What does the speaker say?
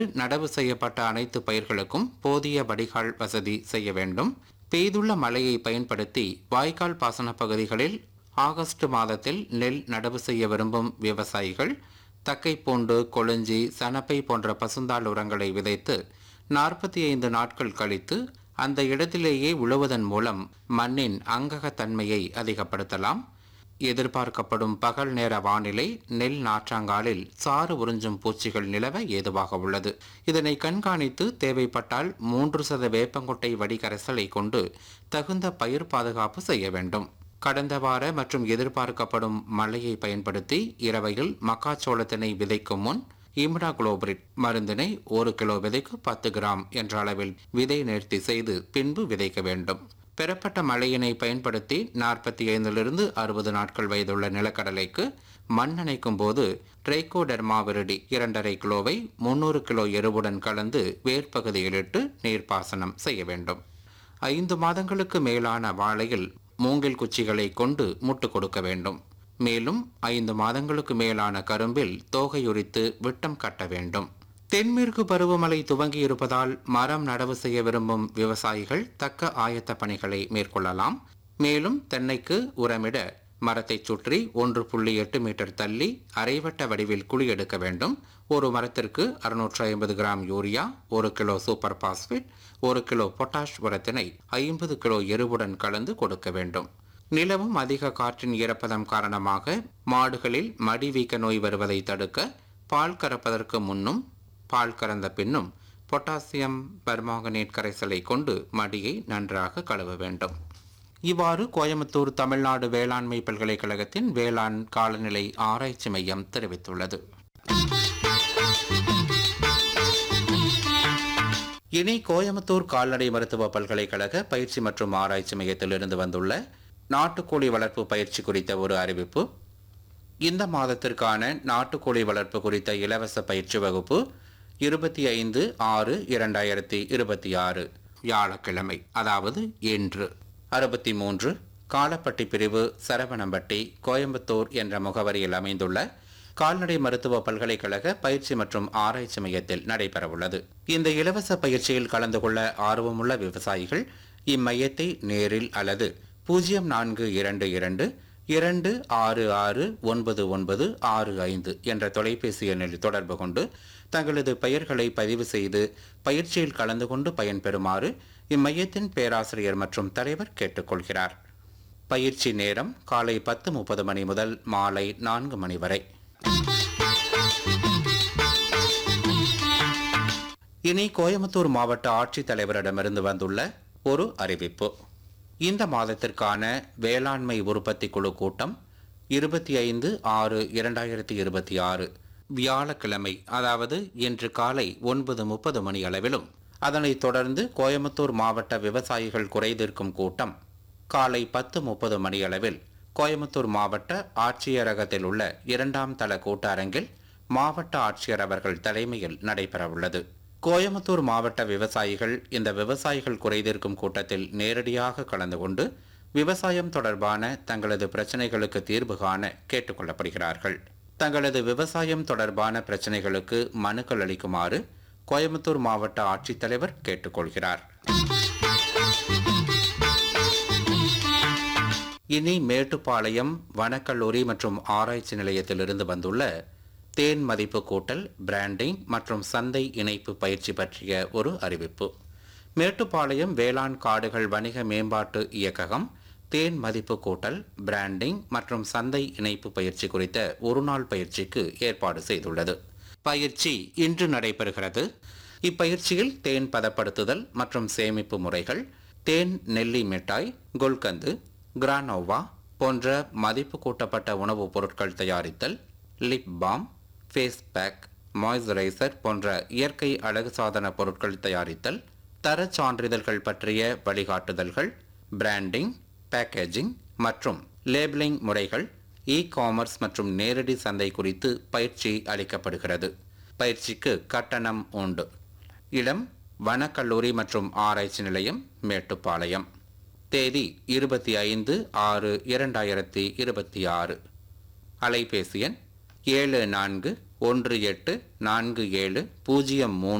நடவு செய்யப்பட்ட அனைத்து பயிர்களுக்கும் போதிய வடிகால் வசதி செய்ய வேண்டும் பெய்துள்ள மழையை பயன்படுத்தி வாய்க்கால் பாசன பகுதிகளில் ஆகஸ்ட் மாதத்தில் நெல் நடவு செய்ய விரும்பும் விவசாயிகள் தக்கைப்பூண்டு கொழுஞ்சி சணப்பை போன்ற பசுந்தாள் உரங்களை விதைத்து நாற்பத்தி ஐந்து நாட்கள் கழித்து அந்த இடத்திலேயே உழுவதன் மூலம் மண்ணின் அங்ககத்தன்மையை அதிகப்படுத்தலாம் எதிர்பார்க்கப்படும் பகல் நேர வானிலை நெல் நாற்றாங்காலில் சாறு உறிஞ்சும் பூச்சிகள் நிலவ ஏதுவாக உள்ளது இதனை கண்காணித்து தேவைப்பட்டால் மூன்று சத வேப்பங்கொட்டை வடிகரைசலை கொண்டு தகுந்த பயிர் பாதுகாப்பு செய்ய வேண்டும் கடந்த வார மற்றும் எதிர்பார்க்கப்படும் மழையை பயன்படுத்தி இரவையில் மக்காச்சோளத்தினை விதைக்கும் முன் இம்ரா குளோபரிட் மருந்தினை ஒரு கிலோ விதைக்கு பத்து கிராம் என்ற அளவில் விதை நேர்த்தி செய்து பின்பு விதைக்க வேண்டும் பெறப்பட்ட மழையினை பயன்படுத்தி நாற்பத்தி ஐந்திலிருந்து அறுபது நாட்கள் வயதுள்ள நிலக்கடலைக்கு மண் நனைக்கும் போது ட்ரைகோடெர்மா விரிடி இரண்டரை கிலோவை முன்னூறு கிலோ எருவுடன் கலந்து வேர்ப்பகுதியிலிட்டு நீர்ப்பாசனம் செய்ய வேண்டும் ஐந்து மாதங்களுக்கு மேலான வாழையில் மூங்கில் குச்சிகளை கொண்டு முட்டு கொடுக்க வேண்டும் மேலும் ஐந்து மாதங்களுக்கு மேலான கரும்பில் தோகையுரித்து விட்டம் கட்ட வேண்டும் தென்மேற்கு பருவமழை துவங்கி இருப்பதால் மரம் நடவு செய்ய விரும்பும் விவசாயிகள் தக்க ஆயத்த பணிகளை மேற்கொள்ளலாம் மேலும் தென்னைக்கு உரமிட மரத்தை சுற்றி ஒன்று புள்ளி எட்டு மீட்டர் தள்ளி அரைவட்ட வடிவில் குழி எடுக்க வேண்டும் ஒரு மரத்திற்கு அறுநூற்று ஐம்பது கிராம் யூரியா ஒரு கிலோ சூப்பர் பாஸ்பேட் ஒரு கிலோ பொட்டாஷ் உரத்தினை ஐம்பது கிலோ எருவுடன் கலந்து கொடுக்க வேண்டும் நிலவும் அதிக காற்றின் ஈரப்பதம் காரணமாக மாடுகளில் மடி வீக்க நோய் வருவதை தடுக்க பால் கறப்பதற்கு முன்னும் பால் கறந்த பின்னும் பொட்டாசியம் பர்மாங்கனேட் கரைசலை கொண்டு மடியை நன்றாக கழுவ வேண்டும் இவ்வாறு கோயம்புத்தூர் தமிழ்நாடு வேளாண்மை பல்கலைக்கழகத்தின் வேளாண் காலநிலை ஆராய்ச்சி மையம் தெரிவித்துள்ளது இனி கோயம்புத்தூர் கால்நடை மருத்துவ பல்கலைக்கழக பயிற்சி மற்றும் ஆராய்ச்சி மையத்திலிருந்து வந்துள்ள நாட்டுக்கோழி வளர்ப்பு பயிற்சி குறித்த ஒரு அறிவிப்பு இந்த மாதத்திற்கான நாட்டுக்கோழி வளர்ப்பு குறித்த இலவச பயிற்சி வகுப்பு இருபத்தி ஐந்து ஆறு இரண்டாயிரத்தி இருபத்தி ஆறு வியாழக்கிழமை அதாவது இன்று அறுபத்தி மூன்று காலப்பட்டி பிரிவு சரவணம்பட்டி கோயம்புத்தூர் என்ற முகவரியில் அமைந்துள்ள கால்நடை மருத்துவ பல்கலைக்கழக பயிற்சி மற்றும் ஆராய்ச்சி மையத்தில் நடைபெறவுள்ளது இந்த இலவச பயிற்சியில் கலந்து கொள்ள ஆர்வமுள்ள விவசாயிகள் இம்மையத்தை நேரில் அல்லது பூஜ்ஜியம் நான்கு இரண்டு இரண்டு இரண்டு ஆறு ஆறு ஒன்பது ஒன்பது ஆறு ஐந்து என்ற தொலைபேசி எண்ணில் தொடர்பு கொண்டு தங்களது பெயர்களை பதிவு செய்து பயிற்சியில் கலந்து கொண்டு பயன்பெறுமாறு இம்மையத்தின் பேராசிரியர் மற்றும் தலைவர் கேட்டுக்கொள்கிறார் பயிற்சி நேரம் காலை பத்து முப்பது மணி முதல் மாலை நான்கு மணி வரை இனி கோயம்புத்தூர் மாவட்ட ஆட்சித்தலைவரிடமிருந்து வந்துள்ள ஒரு அறிவிப்பு இந்த மாதத்திற்கான வேளாண்மை உற்பத்தி குழு கூட்டம் இருபத்தி ஐந்து ஆறு இரண்டாயிரத்தி இருபத்தி ஆறு வியாழக்கிழமை அதாவது இன்று காலை ஒன்பது முப்பது மணி அளவிலும் அதனைத் தொடர்ந்து கோயம்புத்தூர் மாவட்ட விவசாயிகள் குறைதீர்க்கும் கூட்டம் காலை பத்து முப்பது மணி அளவில் கோயம்புத்தூர் மாவட்ட ஆட்சியரகத்தில் உள்ள இரண்டாம் தள கூட்டரங்கில் மாவட்ட ஆட்சியர் அவர்கள் தலைமையில் நடைபெறவுள்ளது கோயம்புத்தூர் மாவட்ட விவசாயிகள் இந்த விவசாயிகள் குறைதீர்க்கும் கூட்டத்தில் நேரடியாக கலந்து கொண்டு விவசாயம் தொடர்பான தங்களது பிரச்சனைகளுக்கு தீர்வு காண கேட்டுக்கொள்ளப்படுகிறார்கள் தங்களது விவசாயம் தொடர்பான பிரச்சனைகளுக்கு மனுக்கள் அளிக்குமாறு கோயம்புத்தூர் மாவட்ட ஆட்சித்தலைவர் கேட்டுக்கொள்கிறார் இனி மேட்டுப்பாளையம் வனக்கல்லூரி மற்றும் ஆராய்ச்சி நிலையத்திலிருந்து வந்துள்ள தேன் மதிப்பு கூட்டல் பிராண்டிங் மற்றும் சந்தை இணைப்பு பயிற்சி பற்றிய ஒரு அறிவிப்பு மேட்டுப்பாளையம் வேளாண் காடுகள் வணிக மேம்பாட்டு இயக்ககம் தேன் மதிப்பு கூட்டல் பிராண்டிங் மற்றும் சந்தை இணைப்பு பயிற்சி குறித்த ஒருநாள் பயிற்சிக்கு ஏற்பாடு செய்துள்ளது பயிற்சி இன்று நடைபெறுகிறது இப்பயிற்சியில் தேன் பதப்படுத்துதல் மற்றும் சேமிப்பு முறைகள் தேன் நெல்லி மிட்டாய் குல்கந்து கிரானோவா போன்ற மதிப்பு கூட்டப்பட்ட உணவுப் பொருட்கள் தயாரித்தல் lip balm face pack moisturiser போன்ற இயற்கை அழகு சாதன பொருட்கள் தயாரித்தல் தரச் சான்றிதழ்கள் பற்றிய வழிகாட்டுதல்கள் பிராண்டிங் பேக்கேஜிங் மற்றும் லேபிளிங் முறைகள் இ காமர்ஸ் மற்றும் நேரடி சந்தை குறித்து பயிற்சி அளிக்கப்படுகிறது பயிற்சிக்கு கட்டணம் உண்டு இடம் வனக்கல்லூரி மற்றும் ஆராய்ச்சி நிலையம் மேட்டுப்பாளையம் தேதி இருபத்தி ஐந்து ஆறு இரண்டாயிரத்தி இருபத்தி ஆறு அலைபேசி எண் ஏழு நான்கு ஒன்று எட்டு நான்கு ஏழு பூஜ்ஜியம் மூன்று